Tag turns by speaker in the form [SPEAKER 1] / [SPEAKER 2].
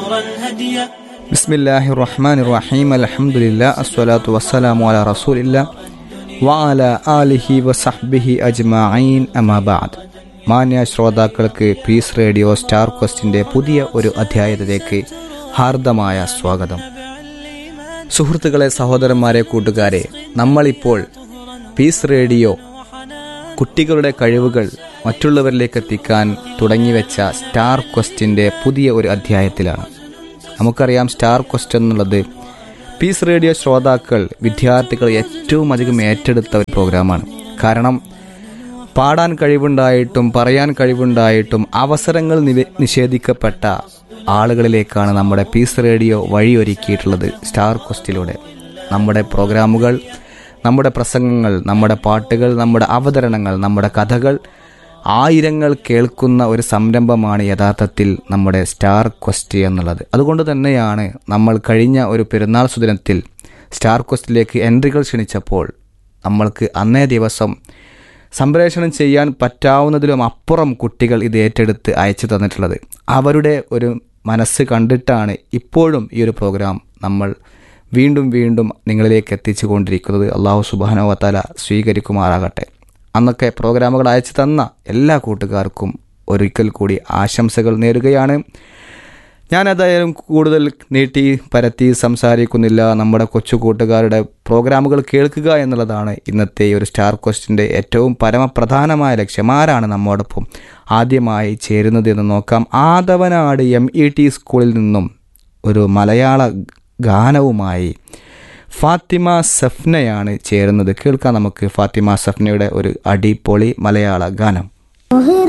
[SPEAKER 1] نورا هديا
[SPEAKER 2] بسم الله الرحمن الرحيم الحمد لله الصلاة والسلام على رسول الله وعلى آله وصحبه أجمعين أما بعد മാന്യ ശ്രോതാക്കൾക്ക് piece radio star ക്വസ്റ്റിന്റെ പുതിയ ഒരു അധ്യായത്തിലേക്ക് ഹാർദമായ സ്വാഗതം സുഹൃത്തുക്കളെ സഹോദരന്മാരെ കൂട്ടുകാരെ നമ്മളിപ്പോൾ പീസ് റേഡിയോ കുട്ടികളുടെ കഴിവുകൾ മറ്റുള്ളവരിലേക്ക് എത്തിക്കാൻ തുടങ്ങിവെച്ച സ്റ്റാർ ക്വസ്റ്റിന്റെ പുതിയ ഒരു അധ്യായത്തിലാണ് നമുക്കറിയാം സ്റ്റാർ ക്വസ്റ്റ് എന്നുള്ളത് പീസ് റേഡിയോ ശ്രോതാക്കൾ വിദ്യാർത്ഥികൾ ഏറ്റവും അധികം ഏറ്റെടുത്ത ഒരു പ്രോഗ്രാമാണ് കാരണം പാടാൻ കഴിവുണ്ടായിട്ടും പറയാൻ കഴിവുണ്ടായിട്ടും അവസരങ്ങൾ നിവ- നിഷേധിക്കപ്പെട്ട ആളുകളിലേക്കാണ് നമ്മുടെ പീസ് റേഡിയോ വഴിയൊരുക്കിയിട്ടുള്ളത് സ്റ്റാർ ക്വസ്റ്റിലൂടെ നമ്മുടെ പ്രോഗ്രാമുകൾ നമ്മുടെ പ്രസംഗങ്ങൾ നമ്മുടെ പാട്ടുകൾ നമ്മുടെ അവതരണങ്ങൾ നമ്മുടെ കഥകൾ ആയിരങ്ങൾ കേൾക്കുന്ന ഒരു സംരംഭമാണ് യഥാർത്ഥത്തിൽ നമ്മുടെ സ്റ്റാർ ക്വസ്റ്റ് എന്നുള്ളത് അതുകൊണ്ട് തന്നെയാണ് നമ്മൾ കഴിഞ്ഞ ഒരു പെരുന്നാൾ സുദിനത്തിൽ സ്റ്റാർ ക്വസ്റ്റിലേക്ക് എൻട്രികൾ ക്ഷണിച്ചപ്പോൾ നമ്മൾക്ക് അന്നേ ദിവസം സംപ്രേഷണം ചെയ്യാൻ പറ്റാവുന്നതിലും അപ്പുറം കുട്ടികൾ ഇത് ഏറ്റെടുത്ത് അയച്ചു തന്നിട്ടുള്ളത് അവരുടെ ഒരു മനസ്സ് കണ്ടിട്ടാണ് ഇപ്പോഴും ഈ ഒരു പ്രോഗ്രാം നമ്മൾ വീണ്ടും വീണ്ടും നിങ്ങളിലേക്ക് എത്തിച്ചു കൊണ്ടിരിക്കുന്നത് അള്ളാഹു സുബാനോവത്തല സ്വീകരിക്കുമാറാകട്ടെ അന്നൊക്കെ പ്രോഗ്രാമുകൾ അയച്ചു തന്ന എല്ലാ കൂട്ടുകാർക്കും ഒരിക്കൽ കൂടി ആശംസകൾ നേരുകയാണ് ഞാൻ ഏതായാലും കൂടുതൽ നീട്ടി പരത്തി സംസാരിക്കുന്നില്ല നമ്മുടെ കൊച്ചു കൂട്ടുകാരുടെ പ്രോഗ്രാമുകൾ കേൾക്കുക എന്നുള്ളതാണ് ഇന്നത്തെ ഈ ഒരു സ്റ്റാർ ക്വസ്റ്റിൻ്റെ ഏറ്റവും പരമപ്രധാനമായ ലക്ഷ്യം ആരാണ് നമ്മോടൊപ്പം ആദ്യമായി ചേരുന്നത് എന്ന് നോക്കാം ആദവനാട് എം ഇ ടി സ്കൂളിൽ നിന്നും ഒരു മലയാള ഗാനവുമായി ഫാത്തിമ സഫ്നയാണ് ചേരുന്നത് കേൾക്കാം നമുക്ക് ഫാത്തിമ സഫ്നയുടെ ഒരു അടിപൊളി മലയാള ഗാനം